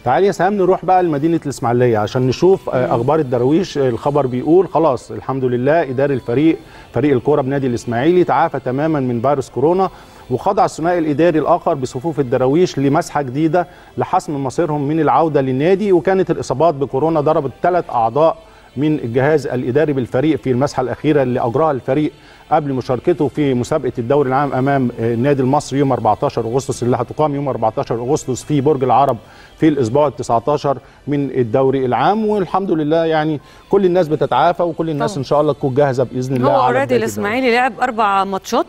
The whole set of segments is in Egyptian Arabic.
تعالي يا سهام نروح بقى لمدينه الاسماعيليه عشان نشوف آه، اخبار الدراويش الخبر بيقول خلاص الحمد لله اداري الفريق فريق الكوره بنادي الاسماعيلي تعافى تماما من فيروس كورونا وخضع الثنائي الاداري الاخر بصفوف الدراويش لمسحه جديده لحسم مصيرهم من العوده للنادي وكانت الاصابات بكورونا ضربت ثلاث اعضاء من الجهاز الاداري بالفريق في المسحه الاخيره اللي اجراها الفريق قبل مشاركته في مسابقه الدوري العام امام آه، النادي المصري يوم 14 اغسطس اللي هتقام يوم 14 اغسطس في برج العرب في الاسبوع ال 19 من الدوري العام والحمد لله يعني كل الناس بتتعافى وكل الناس طبعا. ان شاء الله تكون جاهزه باذن الله هو على اوريدي بداية الدوري. الاسماعيلي لعب اربع ماتشات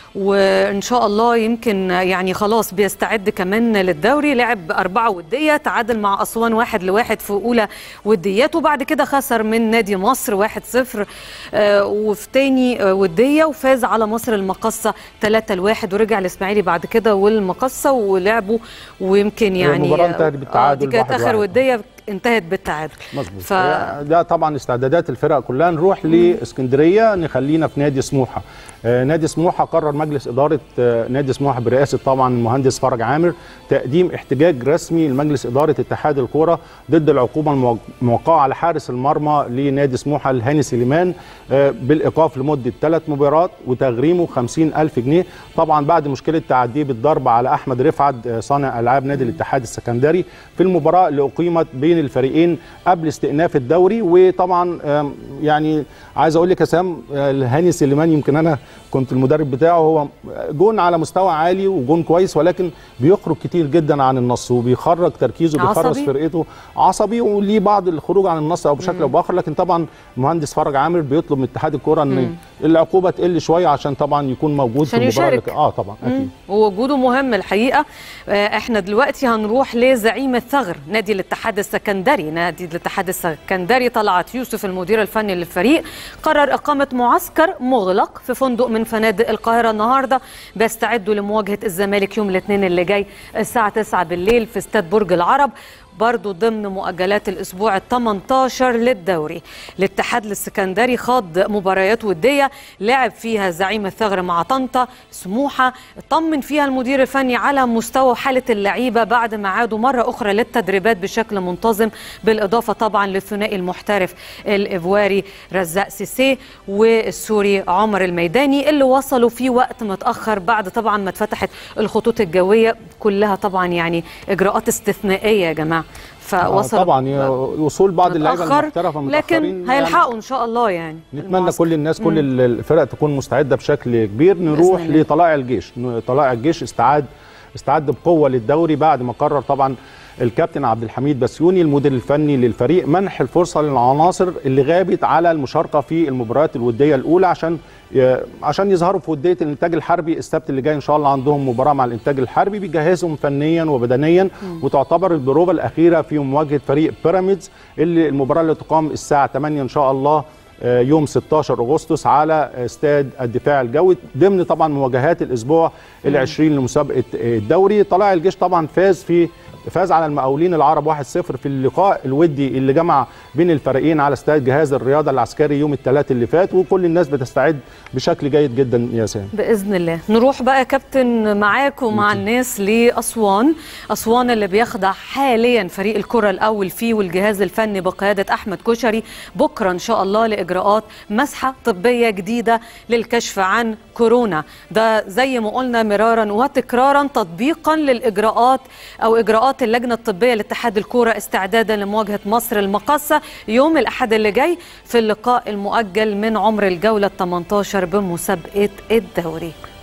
وان شاء الله يمكن يعني خلاص بيستعد كمان للدوري لعب اربعه وديه تعادل مع اسوان واحد لواحد في اولى وديات وبعد كده خسر من نادي مصر واحد صفر آه، وفي تاني آه، وديه وفاز على مصر المقصه 3 لواحد ورجع الاسماعيلي بعد كده والمقصه ولعبوا ويمكن يعني المباراة انتهت بالتعادل آه، دي كانت واحد اخر واحد. وديه انتهت بالتعادل مظبوط ف... ف... ده طبعا استعدادات الفرق كلها نروح لاسكندريه نخلينا في نادي سموحه آه نادي سموحه قرر مجلس اداره آه نادي سموحه برئاسه طبعا المهندس فرج عامر تقديم احتجاج رسمي لمجلس اداره اتحاد الكوره ضد العقوبه الموق- الموقعه على حارس المرمى لنادي سموحه الهاني سليمان آه بالايقاف لمده ثلاث مباريات وتغريمه 50 الف جنيه طبعا بعد مشكله تعديه بالضرب على احمد رفعت آه صانع العاب نادي الاتحاد السكندري في المباراه اللي اقيمت بين الفريقين قبل استئناف الدوري وطبعا آم، يعني عايز اقول لك يا سام آه، الهاني سليمان يمكن انا كنت المدرب بتاعه هو جون على مستوى عالي وجون كويس ولكن بيخرج كتير جدا عن النص وبيخرج تركيزه بيخرج عصبي؟ فرقته عصبي وليه بعض الخروج عن النص او بشكل او باخر لكن طبعا المهندس فرج عامر بيطلب من اتحاد الكوره ان العقوبه تقل شويه عشان طبعا يكون موجود عشان في المباراه يشارك. اللي- اه طبعا اكيد ووجوده مهم الحقيقه آه، احنا دلوقتي هنروح لزعيم الثغر نادي الاتحاد السكندري نادي الاتحاد السكندري طلعت يوسف المدير الفني للفريق قرر اقامه معسكر مغلق في فندق من فنادق القاهره النهارده بيستعدوا لمواجهه الزمالك يوم الاثنين اللي جاي الساعه 9 بالليل في استاد برج العرب برضو ضمن مؤجلات الأسبوع ال 18 للدوري الاتحاد السكندري خاض مباريات ودية لعب فيها زعيم الثغر مع طنطا سموحة طمن فيها المدير الفني على مستوى وحالة اللعيبة بعد ما عادوا مرة أخرى للتدريبات بشكل منتظم بالإضافة طبعا للثنائي المحترف الإيفواري رزاق سيسي والسوري عمر الميداني اللي وصلوا في وقت متأخر بعد طبعا ما اتفتحت الخطوط الجوية كلها طبعا يعني إجراءات استثنائية يا جماعة آه فوصل طبعا ي- وصول بعض اللعيبه متأخر، المحترفه لكن متأخرين هيلحقوا ان شاء الله يعني نتمنى المعسكر. كل الناس كل ال- الفرق تكون مستعده بشكل كبير نروح الله. لطلائع الجيش ن- طلائع الجيش استعاد استعد بقوه للدوري بعد ما قرر طبعا الكابتن عبد الحميد بسيوني المدير الفني للفريق منح الفرصه للعناصر اللي غابت على المشاركه في المباريات الوديه الاولى عشان ي- عشان يظهروا في وديه الانتاج الحربي السبت اللي جاي ان شاء الله عندهم مباراه مع الانتاج الحربي بيجهزهم فنيا وبدنيا وتعتبر البروفه الاخيره في مواجهه فريق بيراميدز اللي المباراه اللي تقام الساعه 8 ان شاء الله آه، يوم 16 اغسطس على استاد الدفاع الجوي ضمن طبعا مواجهات الاسبوع ال20 لمسابقه آه، الدوري طلائع الجيش طبعا فاز في فاز على المقاولين العرب 1-0 في اللقاء الودي اللي جمع بين الفريقين على استاد جهاز الرياضه العسكري يوم الثلاث اللي فات وكل الناس بتستعد بشكل جيد جدا يا سام باذن الله نروح بقى يا كابتن معاك ومع الناس لاسوان اسوان اللي بيخضع حاليا فريق الكره الاول فيه والجهاز الفني بقياده احمد كشري بكره ان شاء الله لاجراءات مسحه طبيه جديده للكشف عن كورونا ده زي ما قلنا مرارا وتكرارا تطبيقا للاجراءات او اجراءات اللجنه الطبيه لاتحاد الكوره استعدادا لمواجهه مصر المقاصه يوم الاحد اللي جاي في اللقاء المؤجل من عمر الجوله ال 18 بمسابقه الدوري